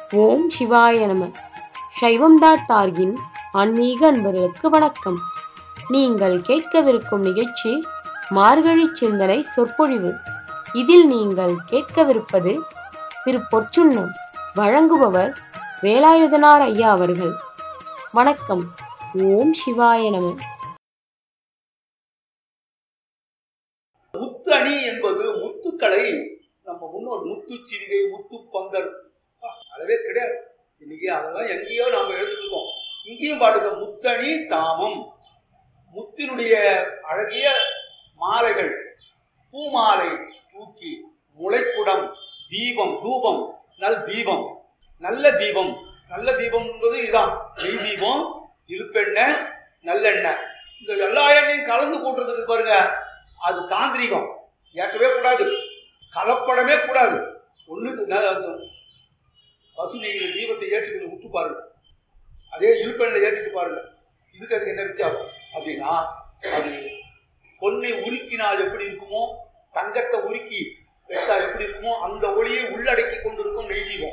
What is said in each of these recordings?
ஓம் சிவாய நம சைவம் டாட் ஆர்கின் ஆன்மீக அன்பர்களுக்கு வணக்கம் நீங்கள் கேட்கவிருக்கும் நிகழ்ச்சி மார்கழி சிந்தனை சொற்பொழிவு இதில் நீங்கள் கேட்கவிருப்பது திரு பொற்சுன்னம் வழங்குபவர் வேலாயுதனார் ஐயா அவர்கள் வணக்கம் ஓம் சிவாய நம முத்து அணி என்பது முத்துக்களை நம்ம முன்னோர் முத்து சிறுகை முத்து பங்கர் அப்பா, அதவே கிடையாது இன்னைக்கு அதெல்லாம் எங்கேயோ நாம எழுதிருக்கோம் இங்கேயும் பாடுங்க முத்தணி தாமம் முத்தினுடைய அழகிய மாலைகள் பூமாலை தூக்கி முளைக்குடம் தீபம் தூபம் நல் தீபம் நல்ல தீபம் நல்ல தீபம் என்பது இதுதான் நெய் தீபம் இருப்பெண்ணெய் நல்லெண்ணெய் இந்த எல்லா எண்ணெயும் கலந்து கூட்டுறதுக்கு பாருங்க அது தாந்திரிகம் ஏற்கவே கூடாது கலப்படமே கூடாது ஒண்ணு பசு நெய்யில் தீபத்தை ஏற்றிட்டு விட்டு பாருங்க அதே இழுப்பெண்ணில் ஏற்றிட்டு பாருங்க இதுக்கு அதுக்கு என்ன வித்தியாசம் அப்படின்னா அது பொன்னை உருக்கினால் எப்படி இருக்குமோ தங்கத்தை உருக்கி வச்சா எப்படி இருக்குமோ அந்த ஒளியை உள்ளடக்கி கொண்டிருக்கும் நெய் தீபம்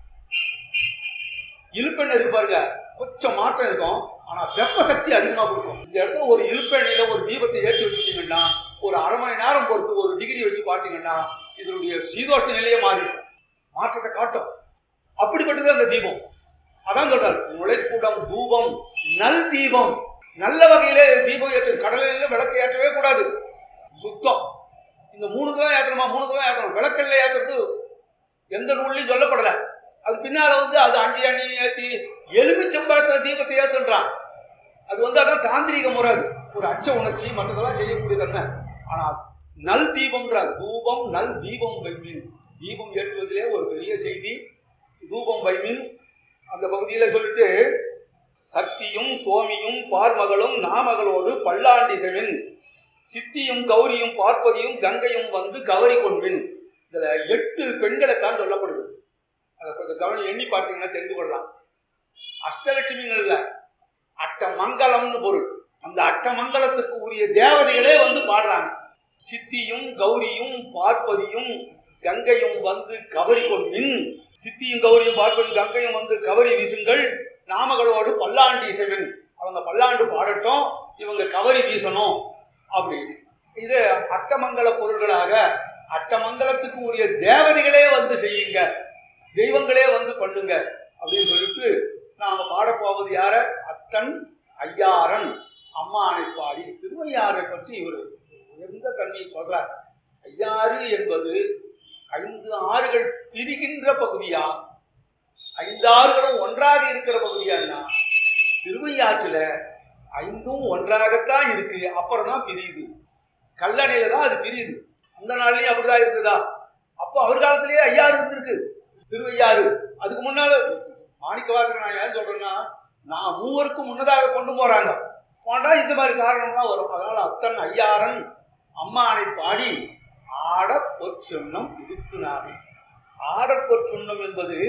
இழுப்பெண்ணெய் இருக்கு பாருங்க கொஞ்சம் மாற்றம் இருக்கும் ஆனா வெப்ப சக்தி அதிகமா கொடுக்கும் இந்த இடத்துல ஒரு இழுப்பெண்ணில ஒரு தீபத்தை ஏற்றி வச்சுட்டீங்கன்னா ஒரு அரை மணி நேரம் பொறுத்து ஒரு டிகிரி வச்சு பார்த்தீங்கன்னா இதனுடைய சீதோஷ்ண நிலையே மாறிடும் மாற்றத்தை காட்டும் அப்படிப்பட்டது அந்த தீபம் அதான் சொல்றாரு முளைக்கூடம் தூபம் நல் தீபம் நல்ல வகையிலே தீபம் ஏற்று கடலில விளக்கு ஏற்றவே கூடாது சுத்தம் இந்த மூணுக்கு தான் ஏற்றணுமா மூணுக்கு தான் ஏற்றணும் விளக்கல்ல ஏற்றுறது எந்த நூல்லையும் சொல்லப்படல அது பின்னால வந்து அது அண்டி அண்ணி ஏற்றி எலுமிச்சம்பழத்துல தீபத்தை ஏற்றுன்றான் அது வந்து அதான் தாந்திரிக முறை அது. ஒரு அச்ச உணர்ச்சி மற்றதெல்லாம் செய்யக்கூடிய தன்மை ஆனா நல் தீபம்ன்றார் தூபம் நல் தீபம் வைமின் தீபம் ஏற்றுவதிலே ஒரு பெரிய செய்தி தூபம் வைமின் அந்த பகுதியில சொல்லிட்டு சக்தியும் சோமியும் பார்மகளும் நாமகளோடு பல்லாண்டிதவின் சித்தியும் கௌரியும் பார்ப்பதியும் கங்கையும் வந்து கவரி கொள்வின் இதுல எட்டு பெண்களைத்தான் சொல்லப்படுது அதை கொஞ்சம் கவனி எண்ணி பார்த்தீங்கன்னா தெரிந்து கொள்ளலாம் அஷ்டலட்சுமிகள்ல அட்டமங்கலம்னு பொருள் அந்த அட்டமங்கலத்துக்கு உரிய தேவதைகளே வந்து பாடுறாங்க சித்தியும் கௌரியும் பார்ப்பதியும் கங்கையும் வந்து கவரி கொள்வின் சித்தியும் கௌரியும் பார்ப்பதி கங்கையும் வந்து கவரி வீசுங்கள் நாமகளோடு பல்லாண்டு இசைவன் அவங்க பல்லாண்டு பாடட்டும் இவங்க கவரி வீசணும் அப்படின்னு இது அட்டமங்கல பொருள்களாக அட்டமங்கலத்துக்கு உரிய தேவதைகளே வந்து செய்யுங்க தெய்வங்களே வந்து பண்ணுங்க அப்படின்னு சொல்லிட்டு நாம பாடப்போவது யார அத்தன் ஐயாரன் அம்மானை பாடி திருவையாரை பற்றி இவர் உயர்ந்த தன்மையை சொல்றார் ஐயாறு என்பது ஐந்து ஆறுகள் பிரிகின்ற பகுதியா ஐந்து ஆறுகளும் ஒன்றாக இருக்கிற பகுதியான்னா திருவையாற்றுல ஐந்தும் ஒன்றாகத்தான் இருக்கு அப்புறம் தான் பிரியுது கல்லணையில தான் அது பிரியுது அந்த நாள்லயும் அப்படிதான் இருக்குதா அப்போ அவர் காலத்திலேயே ஐயாறு இருந்திருக்கு திருவையாறு அதுக்கு முன்னால மாணிக்கவாசகர் நான் ஏன் சொல்றேன்னா நான் மூவருக்கும் முன்னதாக கொண்டு போறாங்க போனா இந்த மாதிரி காரணம்லாம் வரும் அதனால அத்தன் ஐயாரன் அம்மானை பாடி ஆட பொற்சுண்ணம் இருக்குனாவே ஆட பொற்சுண்ணம் என்பது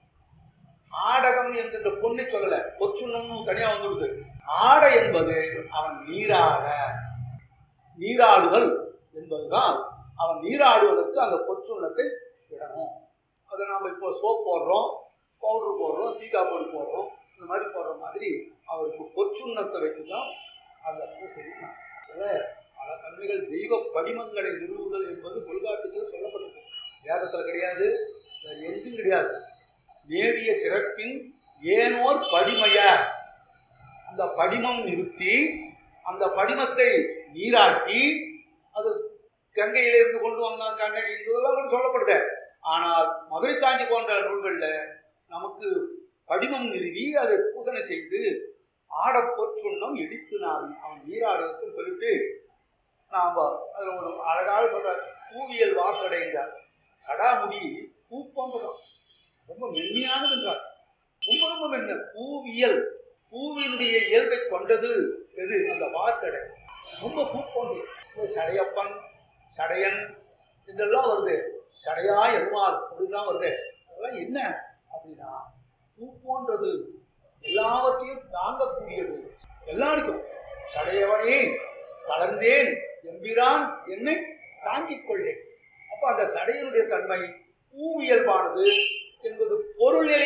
ஆடகம் என்கின்ற பொண்ணை சொல்லல பொற்சுண்ணம்னு தனியா வந்துடுது ஆட என்பது அவன் நீராட நீராடுதல் என்பதுதான் அவன் நீராடுவதற்கு அந்த பொற்சுண்ணத்தை இடணும் அதை நாம் இப்போ சோப் போடுறோம் பவுடர் போடுறோம் சீகா பொடி போடுறோம் இந்த மாதிரி போடுற மாதிரி அவருக்கு பொற்சுண்ணத்தை வச்சு தான் அந்த பூசரி அதில் பல தன்மைகள் தெய்வ படிமங்களை நிறுவுதல் என்பது கொள்காட்டுக்கு சொல்லப்பட்டிருக்கு வேதத்தில் கிடையாது வேற எங்கும் கிடையாது நேரிய சிறப்பின் ஏனோர் படிமைய அந்த படிமம் நிறுத்தி அந்த படிமத்தை நீராட்டி அது கங்கையில இருந்து கொண்டு வந்தான் கண்ணகி இதெல்லாம் கூட சொல்லப்படுது ஆனால் மதுரை காஞ்சி போன்ற நூல்கள்ல நமக்கு படிமம் நிறுவி அதை பூசனை செய்து ஆட பொற்றுண்ணம் இடித்து நான் அவன் நீராடுறதுன்னு சொல்லிட்டு நாம அதுல ஒரு அழகாக சொல்ற பூவியல் வாசடைந்தார் கடாமுடி பூப்பம்புதான் ரொம்ப மென்மையானதுன்றார் ரொம்ப ரொம்ப மென்ன பூவியல் பூவினுடைய இயல்பை கொண்டது எது அந்த வாசடை ரொம்ப பூப்பொண்டு சடையப்பன் சடையன் இதெல்லாம் வருது சடையா எருமாள் அப்படிதான் வருது அதெல்லாம் என்ன அப்படின்னா பூ போன்றது எல்லாவற்றையும் தாங்கக்கூடியது எல்லாருக்கும் சடையவனே கலந்தேன் எம்பிரான் என்னை தாங்கிக் கொள்ளேன் அப்ப அந்த சடையனுடைய தன்மை பூவியல்பானது என்பது பொருள் நிலையில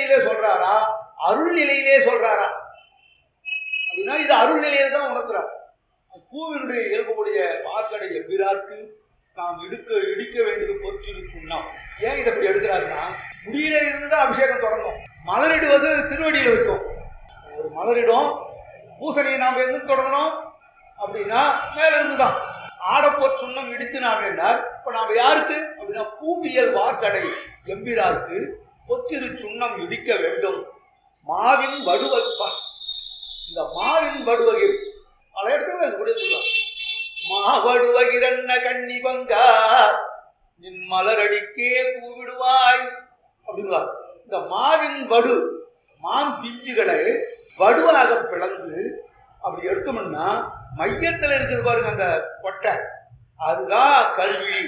சொல்றாரா அருள் நிலையிலே சொல்றாரா அப்படின்னா இது அருள் நிலையில தான் உணர்த்துறார் பூவினுடைய இயல்புடைய வாக்கடை எவ்விராக்கு நாம் இடுக்க இடிக்க வேண்டியது பொற்றிருக்கும் நாம் ஏன் இதை இப்படி எடுக்கிறாருன்னா முடியில இருந்து தான் அபிஷேகம் தொடங்கும் மலரிடுவது திருவடியில வச்சோம் ஒரு மலரிடும் பூசணியை நாம் எங்க தொடங்கணும் அப்படின்னா மேல இருந்துதான் ஆடப்போர் சுண்ணம் இடித்து நாம் என்றார் இப்ப நாம யாருக்கு அப்படின்னா பூவியல் வாக்கடை எம்பிராருக்கு பொத்திரு சுண்ணம் இடிக்க வேண்டும் மாவின் வடுவற்பா இந்த மாவின் வடுவகில் பல இடத்துல இது கூட சொல்லுவாங்க மாவடுவகிரன்ன கண்ணி பங்கா நின் மலரடிக்கே பூவிடுவாய் அப்படிங்களா இந்த மாவின் வடு மான் பிஞ்சுகளை வடுவாக பிளந்து அப்படி எடுத்தோம்னா மையத்துல இருக்குது பாருங்க அந்த கொட்டை அதுதான் கல்வி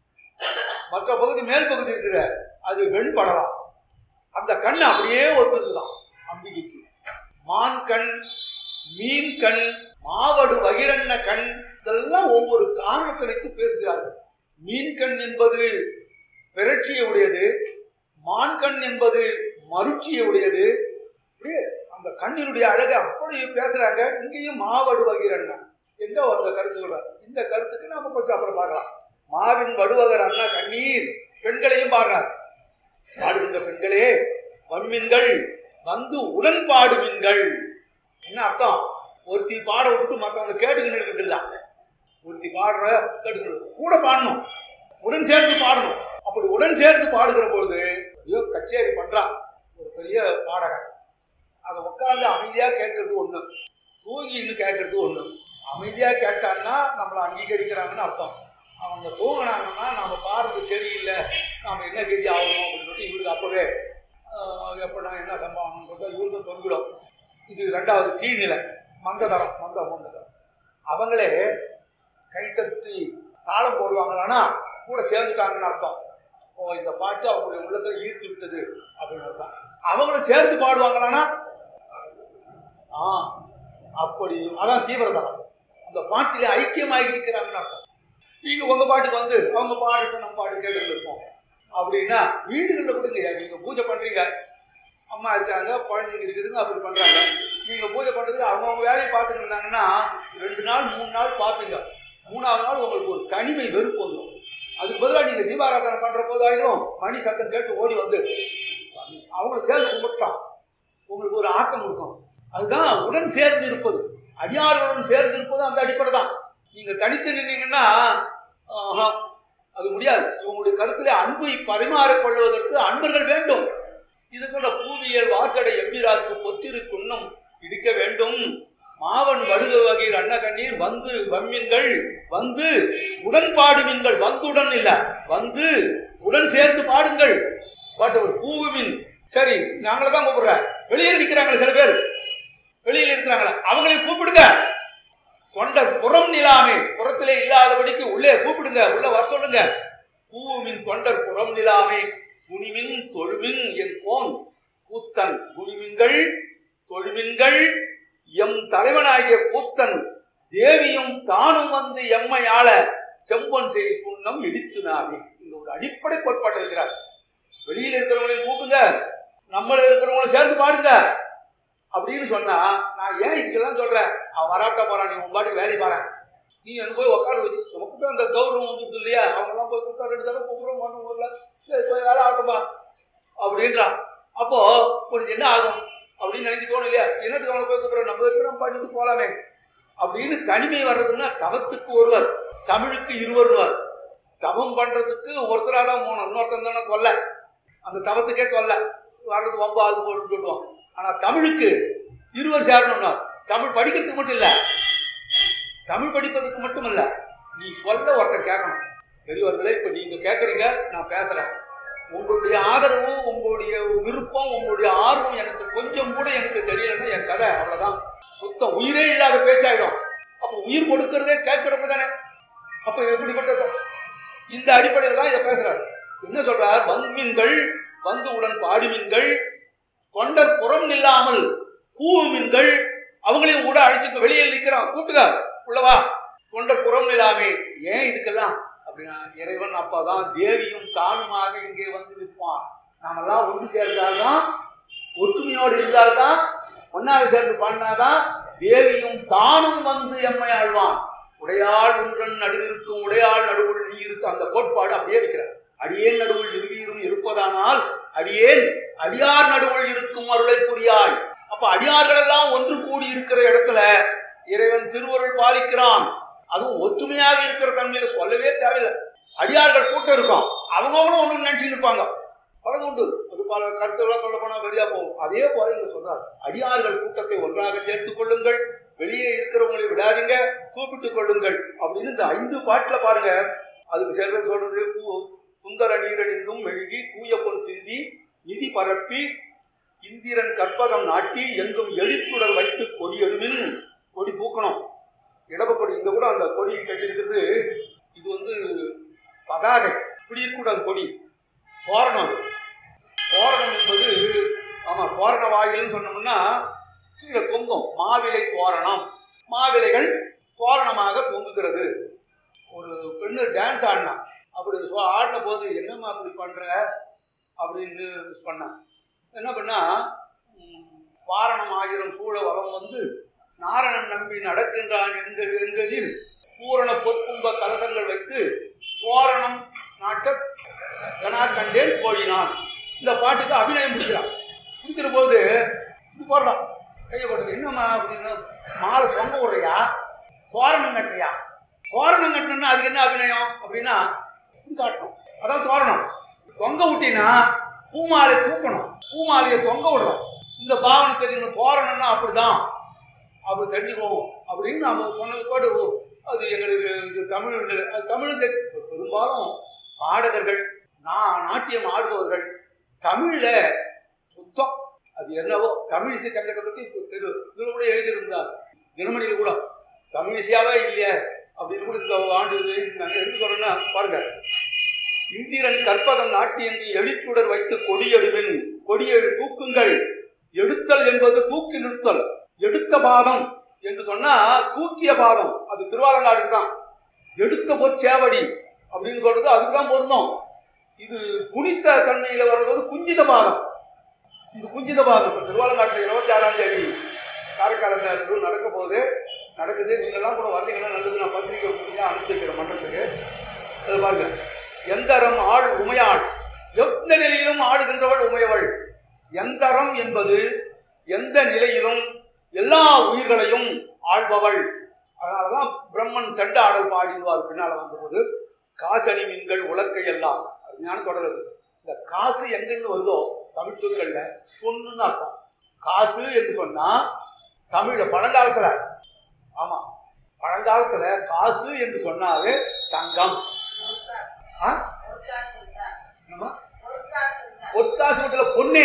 மற்ற பகுதி மேல் பகுதி இருக்கிற அது வெண்படலாம் அந்த கண் அப்படியே ஒத்துதுதான் அம்பிகைக்கு மான் கண் மீன் கண் மாவடு வகிரண்ண கண் இதெல்லாம் ஒவ்வொரு காரணத்தை வைத்து பேசுகிறார்கள் மீன் கண் என்பது பிறட்சியை உடையது மான் கண் என்பது மருட்சியை உடையது அப்படியே அந்த கண்ணினுடைய அழகை அப்படி பேசுறாங்க இங்கேயும் மாவடு வகிரண்ணன் எங்க அந்த கருத்து சொல்றாரு இந்த கருத்துக்கு நாம கொஞ்சம் அப்புறம் பார்க்கலாம் மாவின் வடுவகர் அண்ணா கண்ணீர் பெண்களையும் பாடுறார் பாடுகின்ற பெண்களே வன்மீன்கள் வந்து உடன் பாடுமீன்கள் என்ன அர்த்தம் ஒருத்தி பாட விட்டு மற்றவங்க கேட்டுக்கிட்டு இருக்குல்ல ஒருத்தி பாடுற கேட்டுக்கிட்டு கூட பாடணும் உடன் சேர்ந்து பாடணும் அப்படி உடன் சேர்ந்து பாடுகிற பொழுது ஐயோ கச்சேரி பண்றான் ஒரு பெரிய பாடகன் அதை உட்கார்ந்து அமைதியா கேட்கறது ஒண்ணு தூங்கி இன்னும் கேட்கறது ஒண்ணு அமைதியா கேட்டான்னா நம்மளை அங்கீகரிக்கிறாங்கன்னு அர்த்தம் அவங்க தூங்கினாங்கன்னா நம்ம பாடுறது சரியில்லை நாம என்ன கதி ஆகணும் அப்படின்னு சொல்லிட்டு இவருக்கு அப்பவே ஆஹ், எப்படா என்ன சம்பவம்னு சொல்லிட்டு இவருக்கு தொங்கிடும் இது ரெண்டாவது கீழ்நிலை மந்ததரம் மந்த மந்ததரம் அவங்களே கைத்தட்டி தாளம் போடுவாங்களான்னா கூட சேர்ந்துட்டாங்கன்னு அர்த்தம் ஓ இந்த பாட்டு அவங்களுடைய உள்ளத்தை ஈர்த்து விட்டது அப்படின்னு அர்த்தம் அவங்களும் சேர்ந்து பாடுவாங்களான்னா ஆ அப்படி அதான் தீவிரதரம் அந்த பாட்டிலே ஐக்கியமாக இருக்கிறாங்கன்னு அர்த்தம் நீங்க உங்க பாட்டுக்கு வந்து அவங்க பாட்டு நம்ம பாட்டு கேட்டு இருப்போம் அப்படின்னா வீடுகளில் கொடுங்க நீங்க பூஜை பண்றீங்க அம்மா இருக்காங்க குழந்தைங்க இருக்குதுங்க அப்படி பண்றாங்க நீங்க பூஜை பண்றதுக்கு அவங்கவுங்க வேலையை பார்த்துட்டு இருந்தாங்கன்னா ரெண்டு நாள் மூணு நாள் பார்ப்பீங்க மூணாவது நாள் உங்களுக்கு ஒரு தனிமை வெறுப்பு வந்துடும் அதுக்கு பதிலாக நீங்க தீபாராதனை பண்ற போதாயிரும் மணி சத்தம் கேட்டு ஓடி வந்து அவங்களை சேர்ந்து கும்பிட்டான் உங்களுக்கு ஒரு ஆக்கம் இருக்கும் அதுதான் உடன் சேர்ந்து இருப்பது அடியார்களுடன் சேர்ந்து இருப்பது அந்த அடிப்படை தான் நீங்க தனித்து நின்னீங்கன்னா ஆஹா, அது முடியாது உங்களுடைய கருத்திலே அன்பை பரிமாறிக் கொள்வதற்கு அன்பர்கள் வேண்டும் இதுக்குள்ள பூவியல் வாக்கடை எம்பிராக்கு பொத்திரு குன்னம் இடிக்க வேண்டும் மாவன் வடுக வகையில் அன்ன கண்ணீர் வந்து வம்மின்கள் வந்து உடன் பாடுவீங்கள் வந்துடன் இல்ல வந்து உடன் சேர்ந்து பாடுங்கள் பாட்டு பூவின் சரி நாங்கள தான் கூப்பிடுறேன் வெளியே நிக்கிறாங்களே சில பேர் வெளியில இருக்கிறாங்களே அவங்களை கூப்பிடுங்க தொண்டர் புறம் நிலாமே புறத்திலே இல்லாதபடிக்கு உள்ளே கூப்பிடுங்க உள்ள வர சொல்லுங்க பூவின் தொண்டர் புறம் நிலாமே குனிமின் தொழுமின் என் போன் கூத்தன் குனிமின்கள் தொழுமின்கள் எம் தலைவனாகிய கூத்தன் தேவியும் தானும் வந்து எம்மை ஆள செம்பொன் செய் புண்ணம் இடித்து நாவே இந்த ஒரு அடிப்படை கோட்பாட்டை இருக்கிறார் வெளியில இருக்கிறவங்களையும் கூப்பிடுங்க நம்மள இருக்கிறவங்களும் சேர்ந்து பாடுங்க அப்படின்னு சொன்னா நான் ஏன் இங்கெல்லாம் சொல்றேன் அவன் வராட்ட போறான் நீ உன் பாட்டுக்கு வேலையை பாறேன் நீ எனக்கு போய் உட்கார வச்சு நமக்கு தான் அந்த கௌரவம் வந்துட்டு இல்லையா அவங்க எல்லாம் போய் கூப்பிட்டா ரெண்டு தடவை கூப்பிடுறோம் ஒண்ணும் இல்ல சரி போய் வேலை ஆகட்டுமா அப்படின்றான் அப்போ உனக்கு என்ன ஆகும் அப்படின்னு நினைச்சு தோணும் இல்லையா என்னத்துக்கு அவனை போய் கூப்பிடுறோம் நம்ம இருக்கிறோம் பண்ணிட்டு போலாமே அப்படின்னு தனிமை வர்றதுன்னா தவத்துக்கு ஒருவர் தமிழுக்கு இருவருவர் தவம் பண்றதுக்கு ஒருத்தரா தான் போகணும் இன்னொருத்தன் தானே தொல்ல அந்த தவத்துக்கே தொல்ல வர்றது ரொம்ப அது போட்டு சொல்லுவோம் ஆனா தமிழுக்கு இருவர் சேரணும்னா தமிழ் படிக்கிறதுக்கு மட்டும் இல்ல தமிழ் படிப்பதற்கு மட்டும் இல்ல நீ சொல்ல ஒருத்தர் கேட்கணும் பெரியவர்களே இப்ப நீங்க கேட்கறீங்க நான் பேசுறேன் உங்களுடைய ஆதரவு உங்களுடைய விருப்பம் உங்களுடைய ஆர்வம் எனக்கு கொஞ்சம் கூட எனக்கு தெரியலன்னா என் கதை அவ்வளவுதான் சுத்தம் உயிரே இல்லாத பேச்சாயிடும் அப்ப உயிர் கொடுக்கறதே கேட்கிறப்ப தானே அப்ப எப்படிப்பட்ட இந்த அடிப்படையில் தான் இதை பேசுறாரு என்ன சொல்றார் வன்மீன்கள் வந்து உடன் பாடுமீன்கள் தொண்டர் புறம் நில்லாமல் பூவுமீன்கள் அவங்களையும் கூட அழைச்சிட்டு வெளியில் நிக்கிறான் கூட்டுங்க உள்ளவா தொண்டர் புறம் நில்லாமே ஏன் இதுக்கெல்லாம் அப்படின்னா இறைவன் அப்பதான் தேவியும் சாமியாக இங்கே வந்து நிற்பான் நாமெல்லாம் ஒன்று சேர்ந்தால்தான் ஒற்றுமையோடு இருந்தால்தான் ஒன்னாக சேர்ந்து பாடினாதான் தேவியும் தானும் வந்து எம்மை ஆழ்வான் உடையாள் ஒன்றன் நடுவிருக்கும் உடையாள் நடுவுள் நீ இருக்கும் அந்த கோட்பாடு அப்படியே இருக்கிறார் அடியேன் நடுவுள் இருவீரும் இருப்பதானால் அடியேன் அடியார் நடுவுள் இருக்கும் அருளை புரியாய் அப்ப அடியார்கள் எல்லாம் ஒன்று கூடி இருக்கிற இடத்துல இறைவன் திருவருள் பாலிக்கிறான் அதுவும் ஒற்றுமையாக இருக்கிற தன்மையில சொல்லவே தேவையில்லை அடியார்கள் கூட்டம் இருக்கும் அவங்களும் ஒன்று நினைச்சுட்டு இருப்பாங்க பலது உண்டு அது பல கருத்துக்களை சொல்ல போனா வெளியா போகும் அதே போல இங்க சொல்றாரு அடியார்கள் கூட்டத்தை ஒன்றாக சேர்த்துக் கொள்ளுங்கள் வெளியே இருக்கிறவங்களை விடாதீங்க கூப்பிட்டுக் கொள்ளுங்கள் அப்படின்னு இந்த ஐந்து பாட்டுல பாருங்க அதுக்கு சேர்ந்து சொல்றது பூ- சுந்தர நீரணிந்தும் மெழுகி தூய பொன் சிந்தி நிதி பரப்பி இந்திரன் கற்பகம் நாட்டி எங்கும் எழுத்துடர் வைத்து கொடி எழுமின் கொடி தூக்கணும் இடப்ப கொடி இங்க கூட அந்த கொடி கட்டியிருக்கிறது இது வந்து பதாகை இப்படி இருக்கக்கூடாது கொடி தோரணம் அது. தோரணம் என்பது ஆமா தோரண வாயில்னு சொன்னோம்னா கீழே தொங்கும் மாவிலை தோரணம் மாவிலைகள் தோரணமாக தொங்குகிறது ஒரு பெண்ணு டான்ஸ் ஆடினா அப்படி சொ- ஆடின போது என்னம்மா அப்படி பண்ற அப்படின்னு பண்ணான் என்ன பண்ணா ம், வாரணம் ஆயிரம் சூழ வளம் வந்து நாரணன் நம்பி நடக்கின்றான் என்ற என்களில் பூரண பொற்கும்ப கலசங்கள் வைத்து தோரணம் நாட்ட கனா கண்டேன் கோழினான் இந்த பாட்டுக்கு அபிநயம் முடிக்கிறான் முடிக்கிற போது இது போடுறான் கையை போட்டு என்னம்மா அப்படின்னு மாலை தொங்க விடுறியா தோரணம் கட்டுறியா தோரணம் கட்டணும்னா அதுக்கு என்ன அபிநயம் அப்படின்னா இது காட்டணும் அதான் தோரணம் தொங்க விட்டினா பூமாலை தூக்கணும் பூமாலையை தொங்க விடணும் இந்த பாவனை தெரிஞ்சுக்கணும் தோரணம்னா அப்படிதான் அப்படி தெரிஞ்சுக்குவோம் அப்படின்னு நம்ம சொன்னது கூட ஓ, அது எங்களுக்கு இது தமிழ் இல்லை. அது தமிழ் தெரி- பெரும்பாலும் பாடகர்கள் நான் நாட்டியம் ஆடுபவர்கள் தமிழ்ல சுத்தம் அது என்னவோ தமிழ் இசை சங்கத்தை பத்தி இப்ப தெரு இதுல கூட எழுதியிருந்தார் தினமணியில கூட தமிழ் இசையாவே இல்லையே அப்படின்னு கூட இந்த ஆண்டு எழுதியிருந்தாங்க எதுக்கு சொல்றேன்னா பாருங்க இந்திரன் கற்பகம் நாட்டியங்கி எழுத்துடர் வைத்து கொடியெடுவின் கொடியெழு தூக்குங்கள் எடுத்தல் என்பது தூக்கி நிறுத்தல் எடுத்த பாதம் என்று சொன்னா தூக்கிய பாதம் அது திருவாலங்காடு தான் எடுத்த பொற்சேவடி அப்படின்னு சொல்றது அதுதான் பொருந்தும் இது குனித்த தன்மையில வரும்போது குஞ்சித பாதம் இது குஞ்சித பாதம் இப்ப திருவாலங்காட்டுல இருபத்தி ஆறாம் தேதி காரைக்காலத்தில் நடக்க போகுது நடக்குது நீங்கெல்லாம் கூட வந்தீங்கன்னா நல்லது நான் பத்திரிகை முடிஞ்சா அனுப்பிச்சிருக்கிற மன்றத்துக்கு அது பாருங்க எந்தரம் ஆள் உமையாள் எந்த நிலையிலும் ஆடுகின்றவள் உமையவள் எந்தரம் என்பது எந்த நிலையிலும் எல்லா உயிர்களையும் ஆள்பவள் அதனாலதான் பிரம்மன் தண்ட ஆடல் பாடிடுவார் பின்னால வந்தபோது காசனி மீன்கள் உலக்கை எல்லாம் அருமையான தொடர் அது. இந்த காசு எங்கிருந்து வருதோ தமிழ் சொற்கள்ல பொண்ணுன்னு அர்த்தம் காசு என்று சொன்னா தமிழ்ல பழங்காலத்துல ஆமா பழங்காலத்துல காசு என்று சொன்னாலே தங்கம் ஆ? என்னம்மா? ஒத்தாசு வீட்டுல பொண்ணே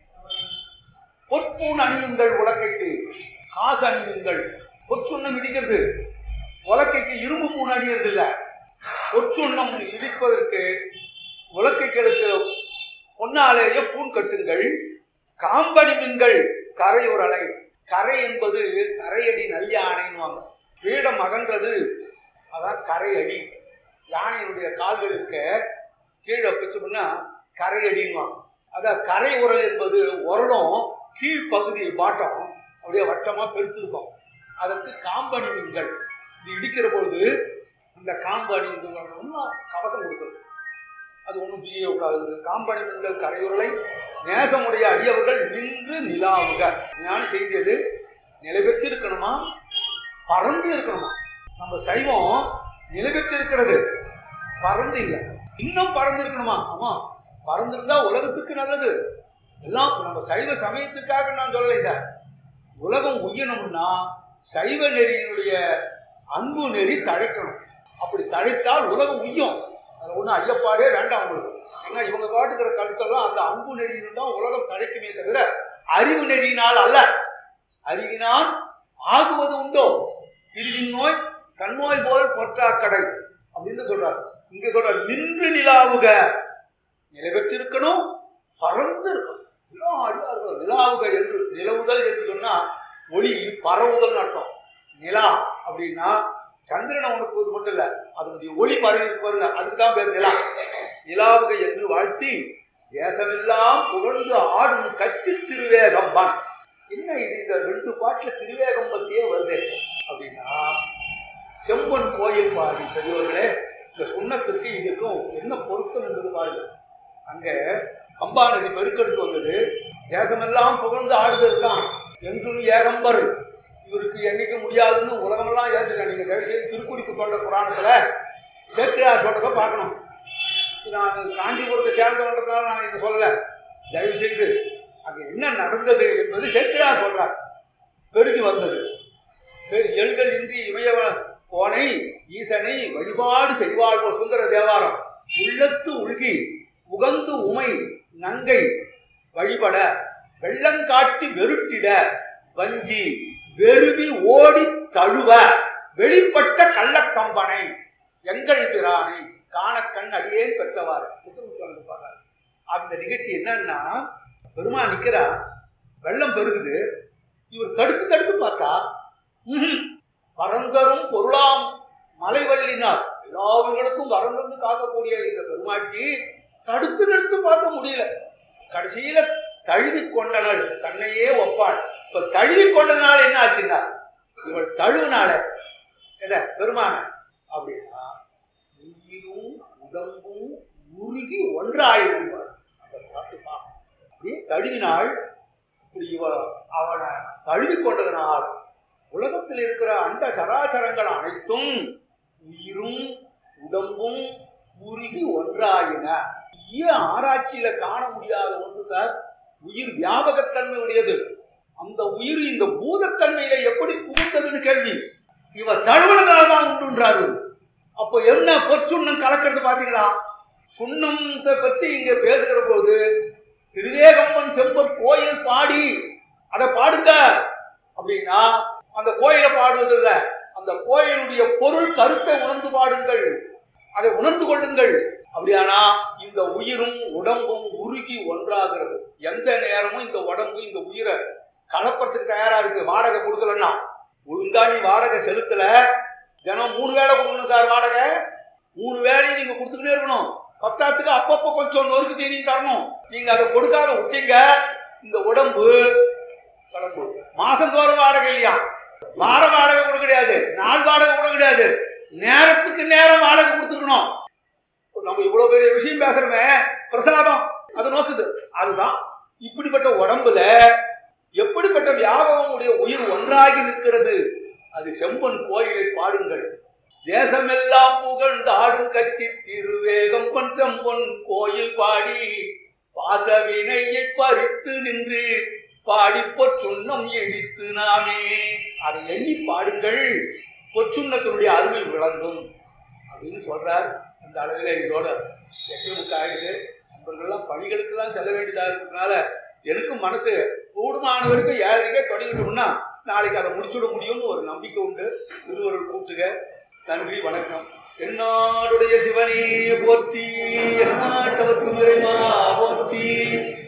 பொற்பூன் அணியுங்கள் உலக்கைக்கு காசு அணியுங்கள் பொற்சுண்ணம் இடிக்கிறது உலக்கைக்கு இரும்பு பூன் அணியறது இல்ல பொற்சுண்ணம் இடிப்பதற்கு உலக்கைகளுக்கு பொன்னாலேயே பூன் கட்டுங்கள் காம்பணி மீன்கள் கரையுரலை கரை என்பது கரையடி நல்ல யானைன்னுவாங்க பீடம் அகன்றது அதான் கரையடி யானையினுடைய கால்கள் இருக்க கீழே பிடிச்சோம்னா கரையடின்னுவாங்க அதான் கரை உரல் என்பது உரலும் கீழ்ப்பகுதி பாட்டம் அப்படியே வட்டமா பெருத்திருக்கும் அதற்கு காம்பணி மீன்கள் இது இடிக்கிற பொழுது இந்த காம்பணி கவசம் கொடுக்குறது அது ஒன்றும் பிரிய கூடாது காம்பணி மீன்கள் கரையுரலை நேசமுடைய அடியவர்கள் நின்று நிலாவுக ஞான செய்தி அது நிலை பெற்று இருக்கணுமா பறந்து இருக்கணுமா நம்ம சைவம் நிலை பெற்று இருக்கிறது பறந்து இல்லை இன்னும் பறந்து இருக்கணுமா ஆமா பறந்திருந்தா உலகத்துக்கு நல்லது எல்லாம் நம்ம சைவ சமயத்துக்காக நான் சொல்லலை இத உலகம் உய்யணும்னா சைவ நெறியினுடைய அன்பு நெறி தழைக்கணும் அப்படி தழைத்தால் உலகம் உய்யும் அதுல ஒன்றும் ஐயப்பாடே வேண்டாம் உங்களுக்கு ஏன்னா இவங்க காட்டுக்கிற கருத்தெல்லாம் அந்த அன்பு நெறியில் தான் உலகம் தழைக்குமே தவிர அறிவு நெறியினால் அல்ல அறிவினால் ஆகுவது உண்டோ பிரிவின் நோய் கண்ணோய் போல் பொற்றாக்கடை அப்படின்னு சொல்றாரு இங்க சொல்றாரு நின்று நிலாவுக நிலை பெற்றிருக்கணும் பறந்து இருக்கணும் எல்லாம் அடியார்கள் நிலாவுக என்று நிலவுதல் என்று சொன்னா ஒளி பரவுதல் அர்த்தம் நிலா அப்படின்னா சந்திரனை உனக்கு மட்டும் இல்ல அதனுடைய ஒளி பரவி இருக்கு பாருங்க அதுக்கு தான் பேர் நிலா நிலாவுக என்று வாழ்த்தி தேசமெல்லாம் புகழ்ந்து ஆடும் கட்சி திருவேகம்பான் என்ன இது இந்த ரெண்டு பாட்டுல திருவேகம் பத்தியே வருது அப்படின்னா செம்பன் கோயில் பாருங்க பெரியவர்களே இந்த சுண்ணத்துக்கு இதுக்கும் என்ன பொருத்தம் என்பது பாருங்க அங்க கம்பா நதி பெருக்கெடுத்து வந்தது தேசமெல்லாம் புகழ்ந்து ஆடுதல் தான் என்றும் ஏகம்பர் இவருக்கு என்னைக்கு முடியாதுன்னு உலகமெல்லாம் ஏற்றுக்க நீங்க தயவு செய்து திருக்குடிக்கு கொண்ட புராணத்துல சேத்தியார் சொல்றத பார்க்கணும் நான் காஞ்சிபுரத்தை சேர்ந்தவன்றதால நான் இதை சொல்லல தயவு செய்து அங்க என்ன நடந்தது என்பது சேத்தியார் சொல்றார் பெருகி வந்தது பெரு- எண்கள் இன்றி இமய கோனை ஈசனை வழிபாடு செய்வாள் போல் சுந்தர தேவாரம் உள்ளத்து உள்கி உகந்து உமை நங்கை வழிபட வெள்ளங்காட்டி வெருட்டிட வஞ்சி வெறுவி ஓடி தழுவ வெளிப்பட்ட கள்ளக்கம்பனை எங்கள் பிரானை காணக்கண் அடியேன் பெற்றவாறு அந்த நிகழ்ச்சி என்னன்னா பெருமான் நிக்கிறா வெள்ளம் பெருகுது இவர் தடுத்து தடுத்து பார்த்தா ம்ஹும். வரந்தரும் பொருளாம் மலைவள்ளினார் எல்லாவர்களுக்கும் வரந்து காக்கக்கூடிய இந்த பெருமாட்டி தடுத்து நிறுத்து பார்க்க முடியல கடைசியில தழுவி கொண்டனள் தன்னையே ஒப்பாள் இப்ப தழுவி கொண்டனால என்ன ஆச்சுன்னா இவள் தழுவினால என்ன பெருமான அப்படின்னா உயிரும் உடம்பும் உருகி ஒன்றாயிரம் அந்த பாட்டு பார்க்கணும். அப்படியே தழுவினாள் இப்படி இவ அவனை தழுவி கொண்டதனால் உலகத்தில் இருக்கிற அந்த சராசரங்கள் அனைத்தும் உயிரும் உடம்பும் உருகி ஒன்றாயின ஏன் ஆராய்ச்சியில காண முடியாத ஒன்று சார் உயிர் வியாபகத்தன்மை உடையது அந்த உயிர் இந்த பூதத்தன்மையில எப்படி புகுந்ததுன்னு கேள்வி இவ தழுவனதால் தான் உண்டுன்றாரு அப்போ என்ன பொற்சுண்ணம் கலக்கிறது பாத்தீங்களா சுண்ணத்தை பத்தி இங்க பேசுகிற போது திருவேகம்மன் செம்பர் கோயில் பாடி அதை பாடுங்க அப்படின்னா அந்த கோயிலை பாடுவது இல்ல அந்த கோயிலுடைய பொருள் கருத்தை உணர்ந்து பாடுங்கள் அதை உணர்ந்து கொள்ளுங்கள் அப்படியானா இந்த உயிரும் உடம்பும் உருகி ஒன்றாகிறது எந்த நேரமும் இந்த உடம்பு இந்த உயிரை கலப்பறதுக்கு தயாரா இருக்கு வாடகை கொடுக்கலன்னா ஒழுங்கா நீ வாடகை செலுத்தல தினம் மூணு வேளை கொடுக்கணும் சார் வாடகை மூணு வேலையும் நீங்க கொடுத்துக்கிட்டே இருக்கணும் பத்தாத்துக்கு அப்பப்போ கொஞ்சம் நொறுக்கு தீனி தரணும் நீங்க அதை கொடுக்காத விட்டீங்க இந்த உடம்பு உடம்பு மாசந்தோறும் வாடகை இல்லையா வார வாடகை கூட கிடையாது நாள் வாடகை கூட கிடையாது நேரத்துக்கு நேரம் வாடகை கொடுத்துருக்கணும் நம்ம இவ்வளவு பெரிய விஷயம் பேசுறோமே பிரசாதம் அது நோக்குது அதுதான் இப்படிப்பட்ட உடம்புல எப்படிப்பட்ட வியாபகம் உடைய உயிர் ஒன்றாகி நிற்கிறது அது செம்பன் கோயிலை பாடுங்கள் தேசமெல்லாம் புகழ்ந்து ஆடும் கட்சி திருவேகம் செம்பொன் கோயில் பாடி பாசவினையை பறித்து நின்று பாடி பொற்றுண்ணம் எழித்து நாமே அதை எண்ணி பாடுங்கள் பொற்றுண்ணத்தினுடைய அருமை விளங்கும் அப்படின்னு சொல்றார் அந்த அளவில் இதோட எங்களுக்கு ஆகிடுது நண்பர்கள்லாம் பணிகளுக்கெல்லாம் செல்ல வேண்டியதா இருக்கிறதுனால எனக்கும் மனசு கூடுமானவருக்கு ஏழைக்கே தொடங்கிட்டோம்னா நாளைக்கு அதை முடிச்சுட முடியும்னு ஒரு நம்பிக்கை உண்டு திருவருள் கூட்டுக நன்றி வணக்கம் என்னாடுடைய சிவனே போற்றி எந்நாட்டவர்க்கு நிறைவா போற்றி